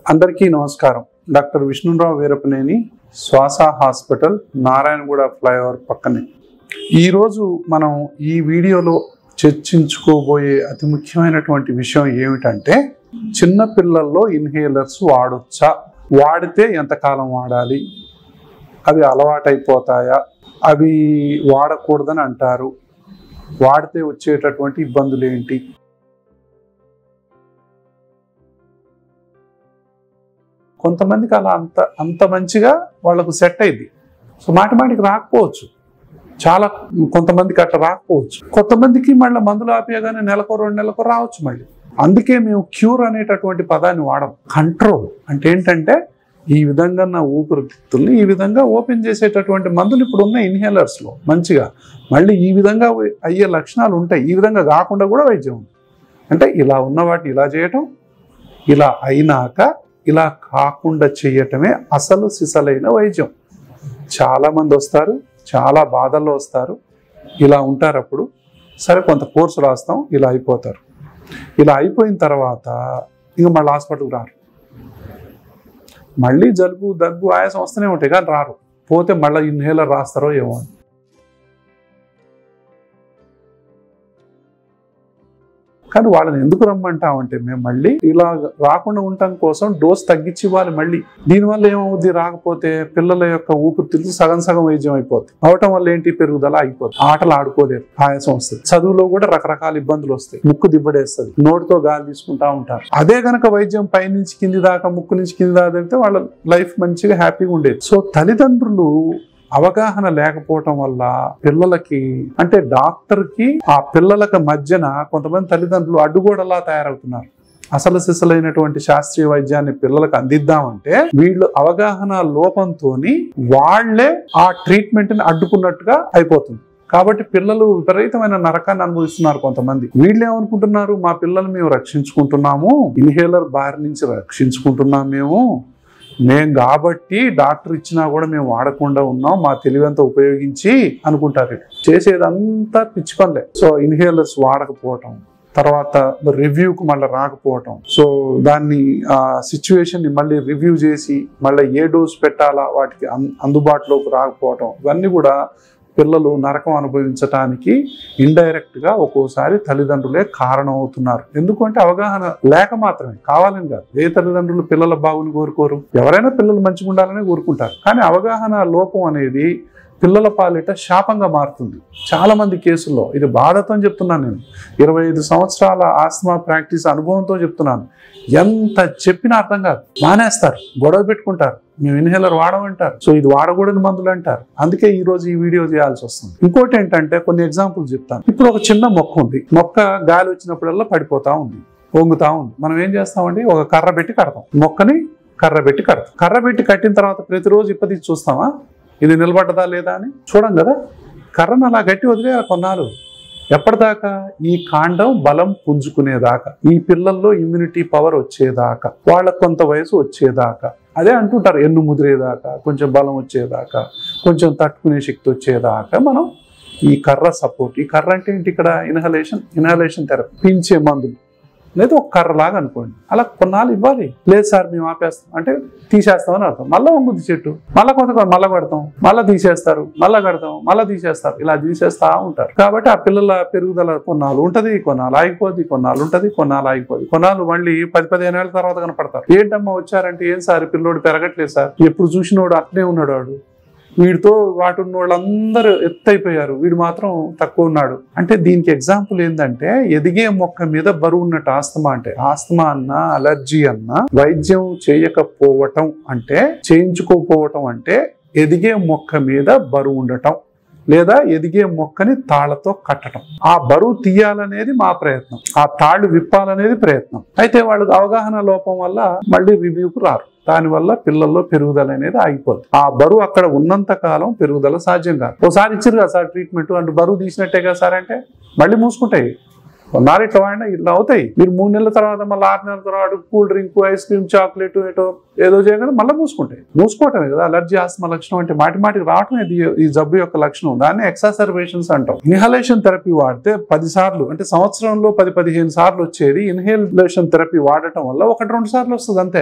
అందరికీ నమస్కారం doctor Vishnurao Veerapaneni Swasa hospital Narayanguda flyover పక్కనే ఈరోజు మనం ఈ వీడియోలో చర్చించుకోబోయే అతి ముఖ్యమైనటువంటి విషయం ఏమిటంటే చిన్న పిల్లల్లో ఇన్హేలర్స్ వాడొచ్చా వాడితే ఎంతకాలం వాడాలి అవి అలవాటైపోతాయా అవి వాడకూడదని అంటారు వాడితే వచ్చేటటువంటి ఇబ్బందులు ఏంటి కొంతమందికి అలా అంత అంత మంచిగా వాళ్ళకు సెట్ అయింది సో మాటి మాటికి రాకపోవచ్చు చాలా కొంతమందికి అట్లా రాకపోవచ్చు కొంతమందికి మళ్ళీ మందులు ఆపేయగానే నెలకో రెండు నెలకో రావచ్చు మళ్ళీ అందుకే మేము క్యూర్ అనేటటువంటి పదాన్ని వాడం కంట్రోల్ అంటే ఏంటంటే ఈ విధంగా నా ఊపిరితిత్తుల్ని ఈ విధంగా ఓపెన్ చేసేటటువంటి మందులు ఇప్పుడు ఉన్న ఇన్హేలర్స్లో మంచిగా మళ్ళీ ఈ విధంగా అయ్యే లక్షణాలు ఉంటాయి ఈ విధంగా కాకుండా కూడా వైద్యం ఉంది అంటే ఇలా ఉన్న వాటిని ఇలా చేయటం ఇలా అయినాక ఇలా కాకుండా చేయటమే అసలు సిసలైన వైద్యం చాలామంది వస్తారు చాలా బాధల్లో వస్తారు ఇలా ఉంటారు అప్పుడు సరే కొంత కోర్సు రాస్తాం ఇలా అయిపోతారు ఇలా అయిపోయిన తర్వాత ఇంక మళ్ళీ హాస్పిటల్కి రారు మళ్ళీ జలుబు దగ్గు ఆయాసం వస్తూనే ఉంటాయి కానీ రారు పోతే మళ్ళీ ఇన్హేలర్ రాస్తారో ఏమో అని కానీ వాళ్ళని ఎందుకు రమ్మంటామంటే మేము మళ్ళీ ఇలా రాకుండా ఉండటం కోసం డోస్ తగ్గించి ఇవ్వాలి మళ్ళీ దీనివల్ల ఏమవుద్ది రాకపోతే పిల్లల యొక్క ఊపిరితిత్తులు సగం సగం వైద్యం అయిపోతుంది అవటం వల్ల ఏంటి పెరుగుదల అయిపోతుంది ఆటలు ఆడుకోలేరు ఆయాసం వస్తుంది చదువులో కూడా రకరకాల ఇబ్బందులు వస్తాయి ముక్కు దిబ్బడేస్తుంది నోటితో గాలి తీసుకుంటా ఉంటారు అదే గనక వైద్యం పై నుంచి కింది దాకా ముక్కు నుంచి కింది దాకా వెళ్తే వాళ్ళ లైఫ్ మంచిగా హ్యాపీగా ఉండేది సో తల్లిదండ్రులు అవగాహన లేకపోవటం వల్ల పిల్లలకి అంటే డాక్టర్కి ఆ పిల్లలకి మధ్యన కొంతమంది తల్లిదండ్రులు అడ్డుగోడలా తయారవుతున్నారు అసలు సిసలైనటువంటి శాస్త్రీయ వైద్యాన్ని పిల్లలకు అందిద్దామంటే వీళ్ళు అవగాహన లోపంతో వాళ్లే ఆ ట్రీట్మెంట్ ని అడ్డుకున్నట్టుగా అయిపోతుంది కాబట్టి పిల్లలు విపరీతమైన నరకాన్ని అనుభవిస్తున్నారు కొంతమంది వీళ్ళు ఏమనుకుంటున్నారు మా పిల్లలు మేము రక్షించుకుంటున్నాము ఇన్హేలర్ బారి నుంచి రక్షించుకుంటున్నాం మేము మేము కాబట్టి డాక్టర్ ఇచ్చినా కూడా మేము వాడకుండా ఉన్నాం మా తెలివంతా ఉపయోగించి అనుకుంటారు చేసేదంతా పిచ్చి పనులే సో ఇన్హేలర్స్ వాడకపోవటం తర్వాత రివ్యూకి మళ్ళీ రాకపోవటం సో దాన్ని ఆ సిచ్యువేషన్ ని మళ్ళీ రివ్యూ చేసి మళ్ళీ ఏ డోస్ పెట్టాలా వాటికి అం- అందుబాటులోకి రాకపోవటం ఇవన్నీ కూడా పిల్లలు నరకం అనుభవించటానికి ఇండైరెక్ట్ గా ఒక్కోసారి తల్లిదండ్రులే కారణం అవుతున్నారు ఎందుకంటే అవగాహన లేక మాత్రమే కావాలని కాదు ఏ తల్లిదండ్రులు పిల్లల బాగుని కోరుకోరు ఎవరైనా పిల్లలు మంచిగా ఉండాలని కోరుకుంటారు కానీ అవగాహన లోపం అనేది పిల్లల పాలిట శాపంగా మారుతుంది చాలా మంది కేసుల్లో ఇది బాధతో చెప్తున్నాను నేను ఇరవై ఐదు సంవత్సరాల ఆస్మా ప్రాక్టీస్ అనుభవంతో చెప్తున్నాను ఎంత చెప్పినా అర్థం కాదు మానేస్తారు గొడవ పెట్టుకుంటారు మేము ఇన్హేలర్ వాడమంటారు సో ఇది వాడకూడని మందులు అంటారు అందుకే ఈ రోజు ఈ వీడియో చేయాల్సి వస్తుంది ఇంకోటి ఏంటంటే కొన్ని ఎగ్జాంపుల్స్ చెప్తాను ఇప్పుడు ఒక చిన్న మొక్క ఉంది మొక్క గాలి వచ్చినప్పుడల్లా పడిపోతా ఉంది వంగుతా ఉంది మనం ఏం చేస్తామండి ఒక కర్ర పెట్టి కడతాం మొక్కని కర్ర పెట్టి కడతాం కర్ర పెట్టి కట్టిన తర్వాత ప్రతిరోజు ఇప్పటి చూస్తామా ఇది నిలబడ్డదా లేదా అని చూడం కదా కర్రను అలా గట్టి వదిలేయాలి కొన్నాళ్ళు ఎప్పటిదాకా ఈ కాండం బలం పుంజుకునేదాకా ఈ పిల్లల్లో ఇమ్యూనిటీ పవర్ వచ్చేదాకా వాళ్ళకు కొంత వయసు వచ్చేదాకా అదే అంటుంటారు ఎన్ను ముదిరేదాకా కొంచెం బలం వచ్చేదాకా కొంచెం తట్టుకునే శక్తి వచ్చేదాకా మనం ఈ కర్ర సపోర్ట్ ఈ కర్ర అంటే ఏంటి ఇక్కడ ఇన్హలేషన్ ఇన్హలేషన్ థెరపీ పీల్చే మందులు లేదా ఒక కర్రలాగా అనుకోండి అలా కొన్నాళ్ళు ఇవ్వాలి లేదు సార్ మేము ఆపేస్తాం అంటే తీసేస్తామని అర్థం మళ్ళీ వంగుద్ది చెట్టు మళ్ళీ కొంత మళ్ళీ కడతాం మళ్ళీ తీసేస్తారు మళ్ళీ కడతాం మళ్ళీ తీసేస్తారు ఇలా తీసేస్తా ఉంటారు కాబట్టి ఆ పిల్లల పెరుగుదల కొన్నాళ్ళు ఉంటది కొన్నాళ్ళు ఆగిపోద్ది కొన్నాళ్ళు ఉంటది కొన్నాళ్ళు ఆగిపోద్ది కొన్నాళ్ళు మళ్ళీ పది పదిహేను ఏళ్ళ తర్వాత కనపడతారు ఏంటమ్మా వచ్చారంటే ఏం సార్ ఈ పిల్లోడు పెరగట్లేదు సార్ ఎప్పుడు చూసినోడు అట్నే ఉన్నాడు వాడు వీడితో వాటి ఉన్న వాళ్ళందరూ ఎత్తైపోయారు వీడు మాత్రం తక్కువ ఉన్నాడు అంటే దీనికి ఎగ్జాంపుల్ ఏంటంటే ఎదిగే మొక్క మీద బరువు ఉన్నట్టు ఆస్తమా అంటే ఆస్తమా అన్న అలర్జీ అన్న వైద్యం చేయకపోవటం అంటే చేయించుకోకపోవటం అంటే ఎదిగే మొక్క మీద బరువు ఉండటం లేదా ఎదిగే మొక్కని తాళ్లతో కట్టడం ఆ బరువు తీయాలనేది మా ప్రయత్నం ఆ తాళ్ళు విప్పాలనేది ప్రయత్నం అయితే వాళ్ళకి అవగాహన లోపం వల్ల మళ్ళీ రివ్యూకు రారు దానివల్ల పిల్లల్లో పెరుగుదల అనేది ఆగిపోద్ది ఆ బరువు అక్కడ ఉన్నంత కాలం పెరుగుదల సాధ్యం కాదు ఒకసారి ఇచ్చారు కదా సార్ ట్రీట్మెంట్ అంటే బరువు తీసినట్టే కదా సార్ అంటే మళ్ళీ మూసుకుంటాయి కొన్నారు ఇట్లా వాడినా ఇట్లా అవుతాయి మీరు మూడు నెలల తర్వాత మళ్ళీ ఆరు నెలల తర్వాత cool drink ice cream chocolate ఏటో ఏదో చేయగానే మళ్ళీ మూసుకుంటాయి మూసుకోవటమే కదా అలర్జీ ఆస్మా లక్షణం అంటే మాటి మాటికి రావటం ఇది ఈ జబ్బు యొక్క లక్షణం దాన్ని ఎక్సాసర్వేషన్స్ అంటాం ఇన్హలేషన్ థెరపీ వాడితే పది సార్లు అంటే సంవత్సరంలో పది పదిహేను సార్లు వచ్చేది ఇన్హేలేషన్ థెరపీ వాడటం వల్ల ఒకటి రెండు సార్లు వస్తుంది అంతే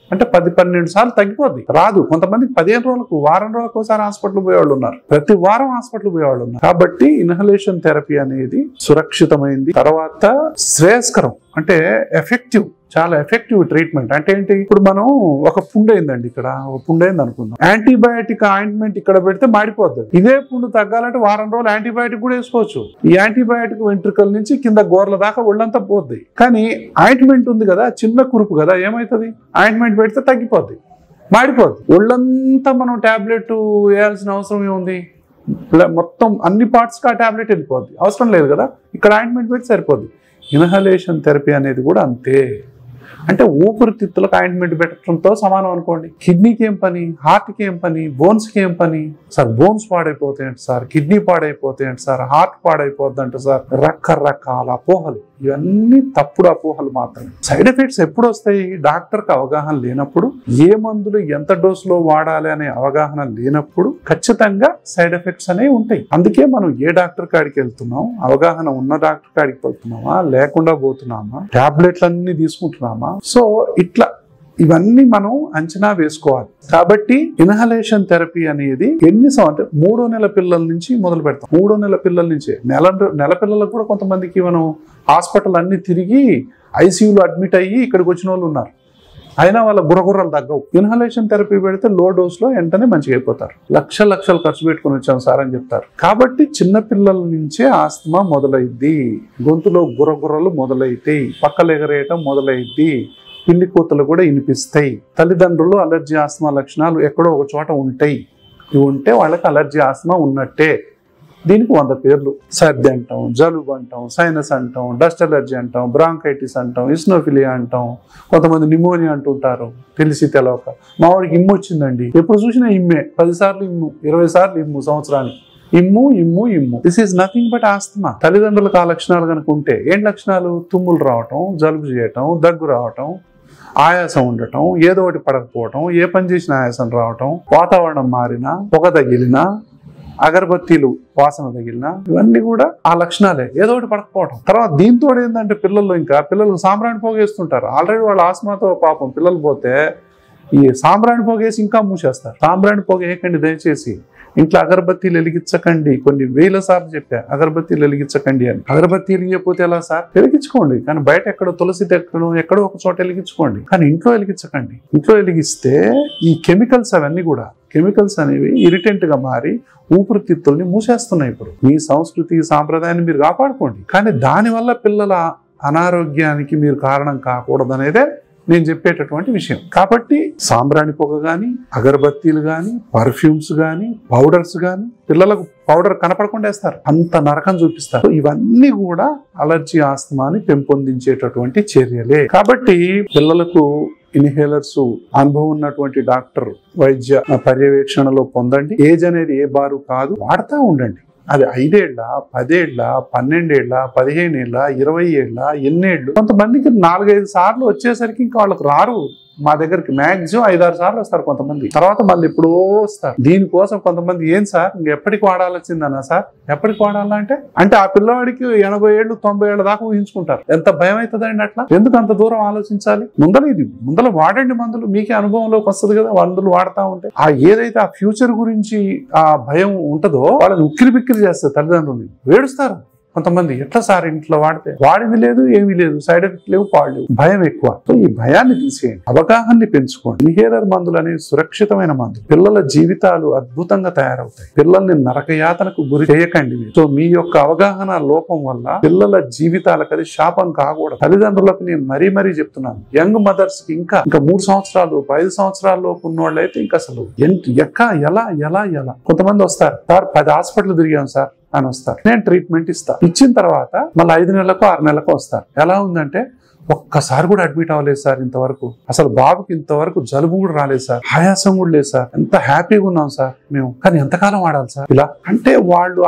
అంటే పది పన్నెండు సార్లు తగ్గిపోద్ది రాదు కొంతమందికి పదిహేను రోజులకు వారం రోజులకు ఒకసారి హాస్పిటల్ పోయేవాళ్ళు ఉన్నారు ప్రతి వారం హాస్పిటల్ పోయేవాళ్ళు ఉన్నారు కాబట్టి ఇన్హలేషన్ థెరపీ అనేది సురక్షితమైంది తర్వాత శ్రేయస్కరం అంటే ఎఫెక్టివ్ చాలా ఎఫెక్టివ్ ట్రీట్మెంట్ అంటే ఏంటి ఇప్పుడు మనం ఒక పుండు అయిందండి ఇక్కడ ఒక పుండు అయింది అనుకుందాం యాంటీబయాటిక్ ఆయింట్మెంట్ ఇక్కడ పెడితే మాడిపోద్ది ఇదే పుండు తగ్గాలంటే వారం రోజులు యాంటీబయాటిక్ కూడా వేసుకోవచ్చు ఈ యాంటీబయాటిక్ వెంట్రుకల నుంచి కింద గోర్ల దాకా ఒళ్ళంతా పోద్ది కానీ ఆయింట్మెంట్ ఉంది కదా చిన్న కురుపు కదా ఏమవుతుంది ఆయింట్మెంట్ పెడితే తగ్గిపోద్ది మాడిపోద్ది ఒళ్ళంతా మనం టాబ్లెట్ వేయాల్సిన అవసరం ఏముంది ఇలా మొత్తం అన్ని పార్ట్స్కి ఆ టాబ్లెట్ వెళ్ళిపోద్ది అవసరం లేదు కదా ఇక్కడ ఆయింట్మెంట్ పెట్టి సరిపోద్ది ఇన్హలేషన్ థెరపీ అనేది కూడా అంతే అంటే ఊపిరితిత్తులకు ఆయింట్మెంట్ పెట్టడంతో సమానం అనుకోండి కిడ్నీకి ఏం పని హార్ట్కి ఏం పని బోన్స్కి ఏం పని సార్ బోన్స్ పాడైపోతాయంట సార్ కిడ్నీ పాడైపోతాయంట సార్ హార్ట్ పాడైపోద్దంట సార్ రకరకాల అపోహలు ఇవన్నీ తప్పుడు అపోహలు మాత్రమే సైడ్ ఎఫెక్ట్స్ ఎప్పుడు వస్తాయి డాక్టర్కి అవగాహన లేనప్పుడు ఏ మందులు ఎంత డోసులో వాడాలి అనే అవగాహన లేనప్పుడు ఖచ్చితంగా సైడ్ ఎఫెక్ట్స్ అనేవి ఉంటాయి అందుకే మనం ఏ డాక్టర్ కాడికి వెళ్తున్నాం అవగాహన ఉన్న డాక్టర్ కాడికి వెళ్తున్నామా లేకుండా పోతున్నామా టాబ్లెట్లన్నీ తీసుకుంటున్నామా సో ఇట్లా ఇవన్నీ మనం అంచనా వేసుకోవాలి కాబట్టి ఇన్హలేషన్ థెరపీ అనేది ఎన్ని సం- అంటే మూడో నెల పిల్లల నుంచి మొదలు పెడతాం మూడో నెల పిల్లల నుంచే నెల నెల పిల్లలకు కూడా కొంతమందికి మనం హాస్పిటల్ అన్ని తిరిగి ఐసీయూలో అడ్మిట్ అయ్యి ఇక్కడికి వచ్చిన వాళ్ళు ఉన్నారు అయినా వాళ్ళ గుర్రగుర్రలు తగ్గవు ఇన్హలేషన్ థెరపీ పెడితే లో డోస్ లో వెంటనే మంచిగా అయిపోతారు లక్ష లక్షలు ఖర్చు పెట్టుకుని వచ్చాం సార్ అని చెప్తారు కాబట్టి చిన్న పిల్లల నుంచే ఆస్తమా మొదలైద్ది గొంతులో గుర్రగుర్రలు మొదలైతాయి పక్కలు ఎగరేయటం మొదలైద్ది పిల్లి కూతలు కూడా వినిపిస్తాయి తల్లిదండ్రులు అలర్జీ ఆస్తమా లక్షణాలు ఎక్కడో ఒక చోట ఉంటాయి ఇవి ఉంటే వాళ్ళకి అలర్జీ ఆస్తమా ఉన్నట్టే దీనికి వంద పేర్లు సర్ది అంటాం జలుబు అంటాం సైనస్ అంటాం డస్ట్ అలర్జీ అంటాం బ్రాంకైటిస్ అంటాం ఇస్నోఫిలియా అంటాం కొంతమంది నిమోనియా అంటుంటారు తెలిసి తెలవక మా వాడికి ఇమ్ము వచ్చిందండి ఎప్పుడు చూసినా ఇమ్మే పది సార్లు ఇమ్ము ఇరవై సార్లు ఇమ్ము సంవత్సరానికి ఇమ్ము ఇమ్ము ఇమ్ము this is nothing but asthma తల్లిదండ్రులకు ఆ లక్షణాలు కనుక ఉంటే ఏం లక్షణాలు తుమ్ములు రావటం జలుబు చేయటం దగ్గు రావటం ఆయాసం ఉండటం ఏదో ఒకటి పడకపోవటం ఏ పని చేసిన ఆయాసం రావటం వాతావరణం మారినా పొగ తగిలినా అగరబత్తీలు వాసన తగిలినా ఇవన్నీ కూడా ఆ లక్షణాలే ఏదో ఒకటి పడకపోవటం తర్వాత దీంతో ఏంటంటే పిల్లలు ఇంకా పిల్లలు సాంబ్రాణి పోగేస్తుంటారు ఆల్రెడీ వాళ్ళ ఆస్మాతో పాపం పిల్లలు పోతే ఈ సాంబ్రాణి పొగేసి ఇంకా మూసేస్తారు సాంబ్రాణి పొగ వేయకండి దయచేసి ఇంట్లో అగరబత్తీలు వెలిగించకండి కొన్ని వేల సార్లు చెప్పా అగరబత్తీలు వెలిగించకండి అని అగరబత్తీలు వెలిగిపోతే ఎలా సార్ వెలిగించుకోండి కానీ బయట ఎక్కడో తులసి ఎక్కడో ఎక్కడో ఒక చోట వెలిగించుకోండి కానీ ఇంట్లో వెలిగించకండి ఇంట్లో వెలిగిస్తే ఈ కెమికల్స్ అవన్నీ కూడా కెమికల్స్ అనేవి ఇరిటెంట్ గా మారి ఊపిరితిత్తుల్ని మూసేస్తున్నాయి ఇప్పుడు మీ సంస్కృతి సాంప్రదాయాన్ని మీరు కాపాడుకోండి కానీ దానివల్ల పిల్లల అనారోగ్యానికి మీరు కారణం కాకూడదనేదే నేను చెప్పేటటువంటి విషయం కాబట్టి సాంబ్రాణి పొగ కానీ అగరబత్తీలు కానీ పర్ఫ్యూమ్స్ కానీ పౌడర్స్ కానీ పిల్లలకు పౌడర్ కనపడకుండా వేస్తారు అంత నరకం చూపిస్తారు సో ఇవన్నీ కూడా అలర్జీ ఆస్తమాని పెంపొందించేటటువంటి చర్యలే కాబట్టి పిల్లలకు ఇన్హేలర్స్ అనుభవం ఉన్నటువంటి డాక్టర్ వైద్య పర్యవేక్షణలో పొందండి ఏజ్ అనేది ఏ బారు కాదు వాడుతూ ఉండండి అది ఐదేళ్ల పదేళ్ల పన్నెండేళ్ల పదిహేనేళ్ల ఇరవై ఏళ్ల ఎన్నేళ్లు కొంతమందికి నాలుగైదు సార్లు వచ్చేసరికి ఇంకా వాళ్ళకి రారు మా దగ్గరికి మాక్సిమం ఐదారు సార్లు వస్తారు కొంతమంది తర్వాత మళ్ళీ ఎప్పుడో వస్తారు దీనికోసం కొంతమంది ఏం సార్ ఇంక ఎప్పటికి వాడాల్సిందన్నా సార్ ఎప్పటికి వాడాలా అంటే అంటే ఆ పిల్లవాడికి ఎనభై ఏళ్ళు తొంభై ఏళ్ళ దాకా ఊహించుకుంటారు ఎంత భయం అవుతుందండి అట్లా ఎందుకు అంత దూరం ఆలోచించాలి ముందర ఇది ముందర వాడండి మందులు మీకే అనుభవంలోకి వస్తుంది కదా మందులు వాడుతూ ఉంటే ఆ ఏదైతే ఆ ఫ్యూచర్ గురించి ఆ భయం ఉంటుందో వాళ్ళని ఉక్కిరి బిక్కిరి చేస్తారు తల్లిదండ్రులు వేడుస్తారు కొంతమంది ఎట్లా సార్ ఇంట్లో వాడితే వాడింది లేదు ఏమీ లేదు సైడ్ ఎఫెక్ట్ లేవు పాడు లేవు భయం ఎక్కువ సో ఈ భయాన్ని తీసేయండి అవగాహనని పెంచుకోండి ఇన్హేలర్ మందులు అనేవి సురక్షితమైన మందులు పిల్లల జీవితాలు అద్భుతంగా తయారవుతాయి పిల్లల్ని నరకయాతనకు గురి చేయకండి మీరు సో మీ యొక్క అవగాహన లోపం వల్ల పిల్లల జీవితాలకు అది శాపం కాకూడదు తల్లిదండ్రులకు నేను మరీ మరీ చెప్తున్నాను యంగ్ మదర్స్ కి ఇంకా ఇంకా మూడు సంవత్సరాలు ఐదు సంవత్సరాల లోపు ఉన్నోళ్ళు అయితే ఇంకా అసలు ఎంత ఎక్క ఎలా ఎలా ఎలా కొంతమంది వస్తారు సార్ పది హాస్పిటల్ తిరిగాం సార్ అని వస్తారు నేను ట్రీట్మెంట్ ఇస్తా ఇచ్చిన తర్వాత మళ్ళీ ఐదు నెలలకు ఆరు నెలలకు వస్తారు ఎలా ఉందంటే ఒక్కసారి కూడా అడ్మిట్ అవ్వలేదు సార్ ఇంతవరకు అసలు బాబుకి ఇంతవరకు జలుబు కూడా రాలేదు సార్ ఆయాసం కూడా లేదు సార్ ఎంత హ్యాపీగా ఉన్నాం సార్ మేము కానీ ఎంతకాలం వాడాలి సార్ ఇలా అంటే వాళ్ళు ఆ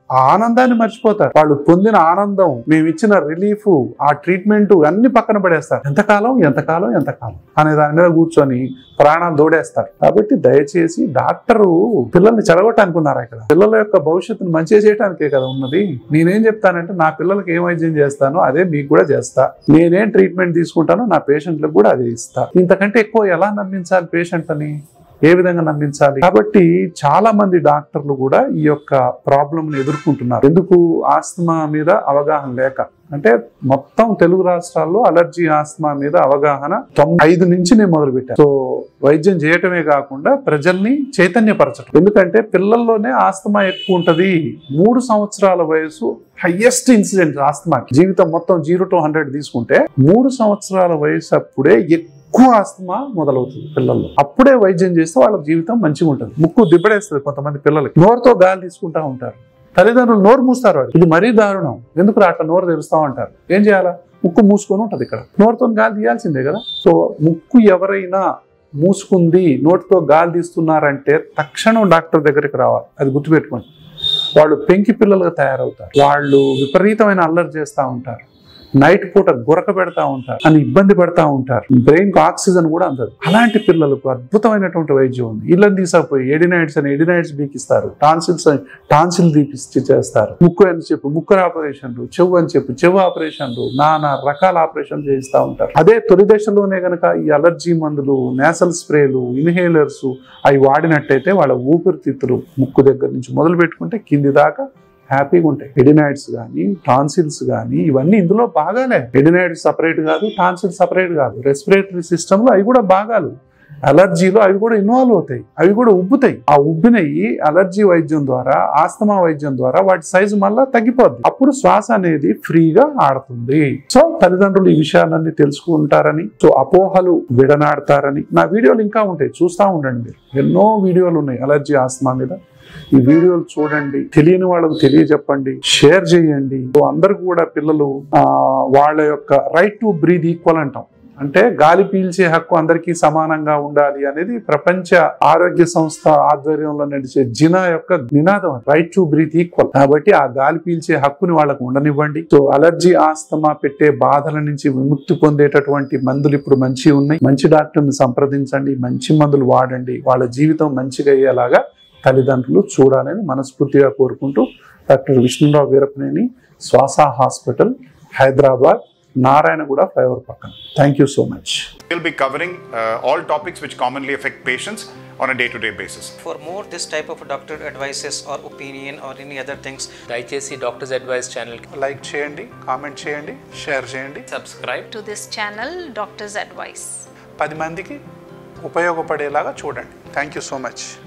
ఆ ఆనందాన్ని మర్చిపోతారు వాళ్ళు పొందిన ఆనందం మేము ఇచ్చిన రిలీఫ్ ఆ ట్రీట్మెంట్ అన్ని పక్కన పడేస్తారు ఎంతకాలం ఎంతకాలం ఎంతకాలం అనే దాని మీద కూర్చొని ప్రాణాలు దోడేస్తారు కాబట్టి దయచేసి డాక్టరు పిల్లల్ని చెడగొట్టడానికి ఉన్నారా ఇక్కడ పిల్లల యొక్క భవిష్యత్తును మంచి చేయడానికే కదా ఉన్నది నేనేం చెప్తానంటే నా పిల్లలకి ఏం వైద్యం చేస్తానో అదే మీకు కూడా చేస్తా నేనేం ట్రీట్మెంట్ తీసుకుంటానో నా పేషెంట్లకు కూడా అదే ఇస్తా ఇంతకంటే ఎక్కువ ఎలా నమ్మించాలి పేషెంట్ అని ఏ విధంగా నమ్మించాలి కాబట్టి చాలా మంది డాక్టర్లు కూడా ఈ యొక్క ప్రాబ్లమ్ ఎదుర్కొంటున్నారు ఎందుకు ఆస్తమా మీద అవగాహన లేక అంటే మొత్తం తెలుగు రాష్ట్రాల్లో అలర్జీ ఆస్తమా మీద అవగాహన తొంభై ఐదు నుంచి నేను మొదలు పెట్టాను సో వైద్యం చేయటమే కాకుండా ప్రజల్ని చైతన్యపరచడం ఎందుకంటే పిల్లల్లోనే ఆస్తమా ఎక్కువ ఉంటది మూడు సంవత్సరాల వయసు హైయెస్ట్ ఇన్సిడెంట్ ఆస్తమాకి జీవితం మొత్తం జీరో టు హండ్రెడ్ తీసుకుంటే మూడు సంవత్సరాల వయసు అప్పుడే ఎక్కువ ఆస్తమా మొదలవుతుంది పిల్లల్లో అప్పుడే వైద్యం చేస్తే వాళ్ళ జీవితం మంచిగా ఉంటుంది ముక్కు దిబ్బడేస్తుంది కొంతమంది పిల్లలకి నోరుతో గాలి తీసుకుంటా ఉంటారు తల్లిదండ్రులు నోరు మూస్తారు వాళ్ళు ఇది మరీ దారుణం ఎందుకు రా అట్లా నోరు తెరుస్తా ఉంటారు ఏం చేయాలా ముక్కు మూసుకొని ఉంటుంది ఇక్కడ నోరుతో గాలి తీయాల్సిందే కదా సో ముక్కు ఎవరైనా మూసుకుంది నోటితో గాలి తీస్తున్నారంటే తక్షణం డాక్టర్ దగ్గరికి రావాలి అది గుర్తుపెట్టుకోండి వాళ్ళు పెంకి పిల్లలుగా తయారవుతారు వాళ్ళు విపరీతమైన అల్లరి చేస్తూ ఉంటారు నైట్ పూట గురక పెడతా ఉంటారు అని ఇబ్బంది పడతా ఉంటారు బ్రెయిన్ కు ఆక్సిజన్ కూడా అందదు అలాంటి పిల్లలకు అద్భుతమైనటువంటి వైద్యం ఉంది ఇళ్ళని తీసుకుపోయి ఎడినైట్స్ అని ఎడినైట్స్ బీకిస్తారు టాన్సిల్స్ అని టాన్సిల్ తీపిచ్చి చేస్తారు ముక్కు అని చెప్పు ముక్కు ఆపరేషన్లు చెవు అని చెప్పు చెవు ఆపరేషన్లు నానా రకాల ఆపరేషన్లు చేయిస్తూ ఉంటారు అదే తొలి దశలోనే గనక ఈ అలర్జీ మందులు నేసల్ స్ప్రేలు ఇన్హేలర్స్ అవి వాడినట్టయితే వాళ్ళ ఊపిరితిత్తులు ముక్కు దగ్గర నుంచి మొదలు పెట్టుకుంటే కింది దాకా హ్యాపీగా ఉంటాయి ఎడినాయిడ్స్ కానీ టాన్సిల్స్ కానీ ఇవన్నీ ఇందులో భాగాలే ఎడినాయిడ్స్ సపరేట్ కాదు టాన్సిల్స్ సపరేట్ కాదు రెస్పిరేటరీ సిస్టంలో అవి కూడా భాగాలు అలర్జీలో అవి కూడా ఇన్వాల్వ్ అవుతాయి అవి కూడా ఉబ్బుతాయి ఆ ఉబ్బినవి అలర్జీ వైద్యం ద్వారా ఆస్తమా వైద్యం ద్వారా వాటి సైజు మళ్ళా తగ్గిపోద్ది అప్పుడు శ్వాస అనేది ఫ్రీగా ఆడుతుంది సో తల్లిదండ్రులు ఈ విషయాలన్నీ తెలుసుకుంటారని సో అపోహలు విడనాడతారని నా వీడియోలు ఇంకా ఉంటాయి చూస్తూ ఉండండి మీరు ఎన్నో వీడియోలు ఉన్నాయి అలర్జీ ఆస్తమా మీద ఈ వీడియోలు చూడండి తెలియని వాళ్ళకు తెలియజెప్పండి షేర్ చేయండి సో అందరికి కూడా పిల్లలు ఆ, వాళ్ళ యొక్క రైట్ టు బ్రీద్ ఈక్వల్ అంటాం అంటే గాలి పీల్చే హక్కు అందరికీ సమానంగా ఉండాలి అనేది ప్రపంచ ఆరోగ్య సంస్థ ఆధ్వర్యంలో నడిచే జినా యొక్క నినాదం రైట్ టు బ్రీత్ ఈక్వల్ కాబట్టి ఆ గాలి పీల్చే హక్కుని వాళ్ళకు ఉండనివ్వండి సో అలర్జీ ఆస్తమా పెట్టే బాధల నుంచి విముక్తి పొందేటటువంటి మందులు ఇప్పుడు మంచి ఉన్నాయి మంచి డాక్టర్ని సంప్రదించండి మంచి మందులు వాడండి వాళ్ళ జీవితం మంచిగా అయ్యేలాగా తల్లిదండ్రులు చూడాలని మనస్ఫూర్తిగా కోరుకుంటూ doctor Vishnurao Veerapaneni Swasa hospital Hyderabad Narayanguda flyover పక్కన thank you so much We'll be covering uh, all topics which commonly affect patients on a day to day basis. For more this type of doctor advices or opinion or any other things, దయచేసి doctors advice channel like చేయండి comment చేయండి share చేయండి subscribe to this channel, Doctor's Advice. పది మందికి ఉపయోగపడేలాగా చూడండి thank you so much